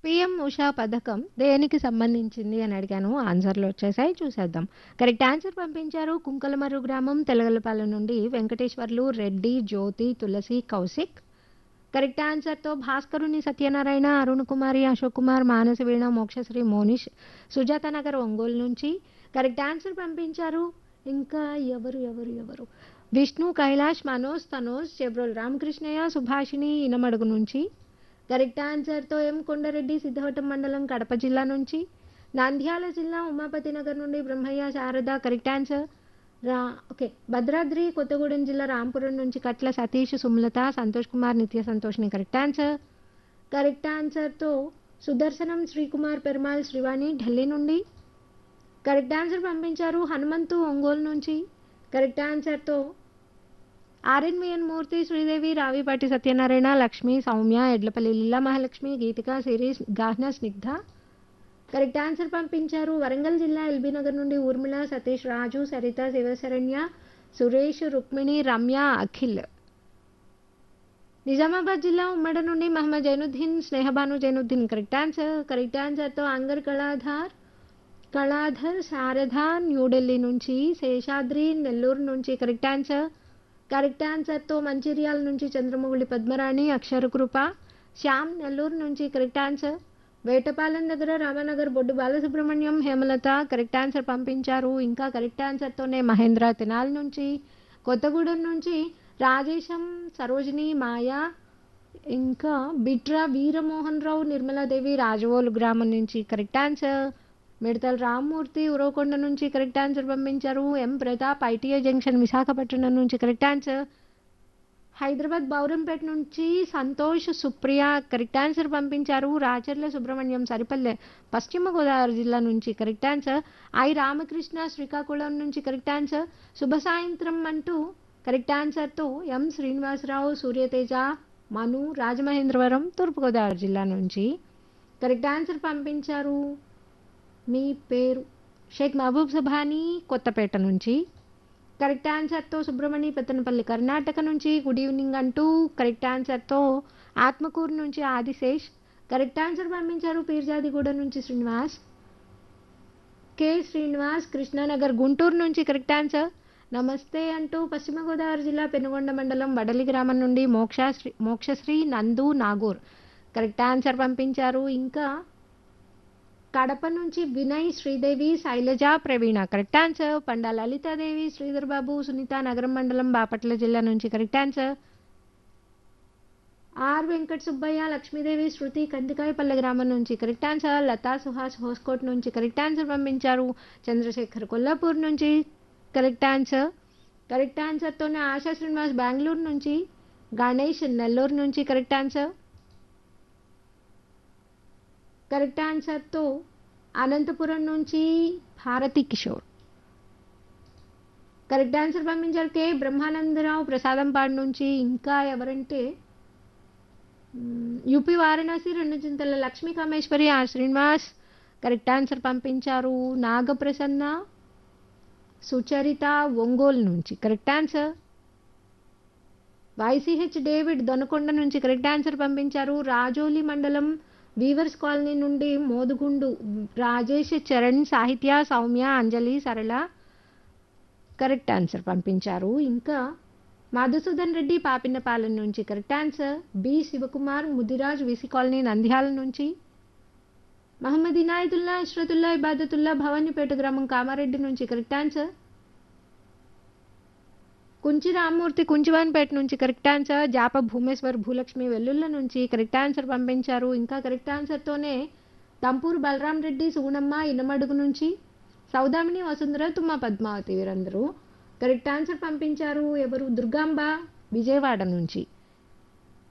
PM Usha పథకం దేనికి సంబంధించింది అని అడిగాను ఆన్సర్లు వచ్చేసాయి చూసేద్దాం కరెక్ట్ ఆన్సర్ పంపించారు కుంకలమర్రు గ్రామం తెలగలపాలెం నుండి వెంకటేశ్వర్లు రెడ్డి జ్యోతి తులసి కౌశిక్ కరెక్ట్ ఆన్సర్తో భాస్కరుని సత్యనారాయణ అరుణ్ కుమారి అశోక్ కుమార్ మానస వీణ మోక్షశ్రీ మోనిష్ సుజాత నగర్ ఒంగోలు నుంచి కరెక్ట్ ఆన్సర్ పంపించారు ఇంకా ఎవరు ఎవరు ఎవరు విష్ణు కైలాష్ మనోజ్ తనోజ్ చెబ్రోల్ రామకృష్ణయ్య సుభాషిణి ఇనమడుగు నుంచి కరెక్ట్ ఆన్సర్తో ఎం కొండారెడ్డి సిద్ధవటం మండలం కడప జిల్లా నుంచి నంద్యాల జిల్లా ఉమాపతి నగర్ నుండి బ్రహ్మయ్య శారద కరెక్ట్ ఆన్సర్ రా ఓకే భద్రాద్రి కొత్తగూడెం జిల్లా రాంపురం నుంచి కట్ల సతీష్ సుమలత సంతోష్ కుమార్ నిత్య సంతోష్ని కరెక్ట్ ఆన్సర్ కరెక్ట్ ఆన్సర్తో సుదర్శనం శ్రీకుమార్ పెరుమాల్ శ్రీవాణి ఢిల్లీ నుండి కరెక్ట్ ఆన్సర్ పంపించారు హనుమంతు ఒంగోలు నుంచి కరెక్ట్ ఆన్సర్తో ఆర్ఎన్విఎన్ మూర్తి శ్రీదేవి రావిపాటి సత్యనారాయణ లక్ష్మి సౌమ్య ఎడ్లపల్లి లీలా మహాలక్ష్మి గీతిక సిరీస్ గాహ్న స్నిగ్ధ కరెక్ట్ ఆన్సర్ పంపించారు వరంగల్ జిల్లా ఎల్బీ నగర్ నుండి ఊర్మిళ సతీష్ రాజు సరిత శివశరణ్య సురేష్ రుక్మిణి రమ్య అఖిల్ నిజామాబాద్ జిల్లా ఉమ్మడి నుండి Mohammed Zainuddin Snehabanu Zainuddin correct answer correct ఆన్సర్తో అంగర్ కళాధార్ కళాధర్ శారద న్యూఢిల్లీ నుంచి శేషాద్రి నెల్లూరు నుంచి కరెక్ట్ ఆన్సర్ కరెక్ట్ ఆన్సర్తో మంచిర్యాల నుంచి చంద్రమౌళి పద్మరాణి అక్షరకృప శ్యామ్ నెల్లూరు నుంచి కరెక్ట్ ఆన్సర్ వేటపాలెం దగ్గర రామనగర్ బొడ్డు బాలసుబ్రహ్మణ్యం హేమలత కరెక్ట్ ఆన్సర్ పంపించారు ఇంకా కరెక్ట్ ఆన్సర్తోనే మహేంద్ర తినాల్ నుంచి కొత్తగూడెం నుంచి రాజేశం సరోజిని మాయా ఇంకా బిట్రా వీరమోహన్ రావు నిర్మలాదేవి రాజవోలు గ్రామం నుంచి కరెక్ట్ ఆన్సర్ మిడతల రామ్మూర్తి ఉరవకొండ నుంచి కరెక్ట్ ఆన్సర్ పంపించారు M Pratap ITI junction Visakhapatnam నుంచి కరెక్ట్ ఆన్సర్ హైదరాబాద్ బౌరంపేట నుంచి సంతోష్ సుప్రియ కరెక్ట్ ఆన్సర్ పంపించారు రాచర్ల సుబ్రహ్మణ్యం సరిపల్లె పశ్చిమ గోదావరి జిల్లా నుంచి correct answer I Ramakrishna Srikakulam నుంచి కరెక్ట్ ఆన్సర్ శుభ సాయంత్రం అంటూ కరెక్ట్ ఆన్సర్తో ఎం శ్రీనివాసరావు సూర్యతేజ మను రాజమహేంద్రవరం తూర్పుగోదావరి జిల్లా నుంచి కరెక్ట్ ఆన్సర్ పంపించారు మీ పేరు షేక్ మహబూబ్ సభాని కొత్తపేట నుంచి కరెక్ట్ ఆన్సర్తో సుబ్రహ్మణ్య పెత్తనపల్లి కర్ణాటక నుంచి గుడ్ ఈవినింగ్ అంటూ కరెక్ట్ ఆన్సర్తో ఆత్మకూరు నుంచి ఆదిశేష్ కరెక్ట్ ఆన్సర్ పంపించారు పీర్జాదిగూడ నుంచి శ్రీనివాస్ కె శ్రీనివాస్ కృష్ణానగర్ గుంటూరు నుంచి కరెక్ట్ ఆన్సర్ నమస్తే అంటూ పశ్చిమ గోదావరి జిల్లా పెనుగొండ మండలం వడలి గ్రామం నుండి మోక్షశ్రీ మోక్షశ్రీ నందు నాగూర్ కరెక్ట్ ఆన్సర్ పంపించారు ఇంకా కడప నుంచి వినయ్ శ్రీదేవి శైలజ ప్రవీణ కరెక్ట్ ఆన్సర్ పండా లలితాదేవి శ్రీధర్ బాబు సునీత నగరం మండలం బాపట్ల జిల్లా నుంచి correct answer R Venkata Subbaiah Lakshmidevi Shruthi Kandikayapalle గ్రామం నుంచి కరెక్ట్ ఆన్సర్ లతా సుహాస్ హోస్కోట్ నుంచి కరెక్ట్ ఆన్సర్ పంపించారు చంద్రశేఖర్ కొల్లాపూర్ నుంచి కరెక్ట్ ఆన్సర్ కరెక్ట్ ఆన్సర్తోనే ఆశా శ్రీనివాస్ బెంగళూరు నుంచి గణేష్ నెల్లూరు నుంచి కరెక్ట్ ఆన్సర్ కరెక్ట్ ఆన్సర్తో అనంతపురం నుంచి భారతి కిషోర్ కరెక్ట్ ఆన్సర్ పంపించారు కే బ్రహ్మానందరావు ప్రసాదంపాడు నుంచి ఇంకా ఎవరంటే యూపీ వారణాసి రెండు చింతల లక్ష్మీ కామేశ్వరి ఆ శ్రీనివాస్ కరెక్ట్ ఆన్సర్ పంపించారు నాగప్రసన్న సుచరిత ఒంగోలు నుంచి correct answer Y C H David Donakonda నుంచి కరెక్ట్ ఆన్సర్ పంపించారు రాజోలి మండలం వీవర్స్ కాలనీ నుండి మోదుగుండు రాజేష్ చరణ్ సాహిత్య సౌమ్య అంజలి సరళ కరెక్ట్ ఆన్సర్ పంపించారు ఇంకా మధుసూదన్ రెడ్డి పాపిన్నపాలెం నుంచి correct answer B Sivakumar Mudiraj V C colony Nandyal నుంచి మహమ్మద్ ఇనాయతుల్లా ఇష్రతుల్లా ఇబాదతుల్లా భవానీపేట గ్రామం కామారెడ్డి నుంచి కరెక్ట్ ఆన్సర్ కుంచి రామ్మూర్తి కుంచివాన్పేట నుంచి కరెక్ట్ ఆన్సర్ జాప భూమేశ్వర్ భూలక్ష్మి వెల్లుల్ల నుంచి కరెక్ట్ ఆన్సర్ పంపించారు ఇంకా కరెక్ట్ ఆన్సర్తోనే తంపూరు బలరాం రెడ్డి సుగుణమ్మ ఇనమడుగు నుంచి సౌదామిని వసుంధర తుమ్మ పద్మావతి వీరందరూ కరెక్ట్ ఆన్సర్ పంపించారు ఎవరు దుర్గాంబ విజయవాడ నుంచి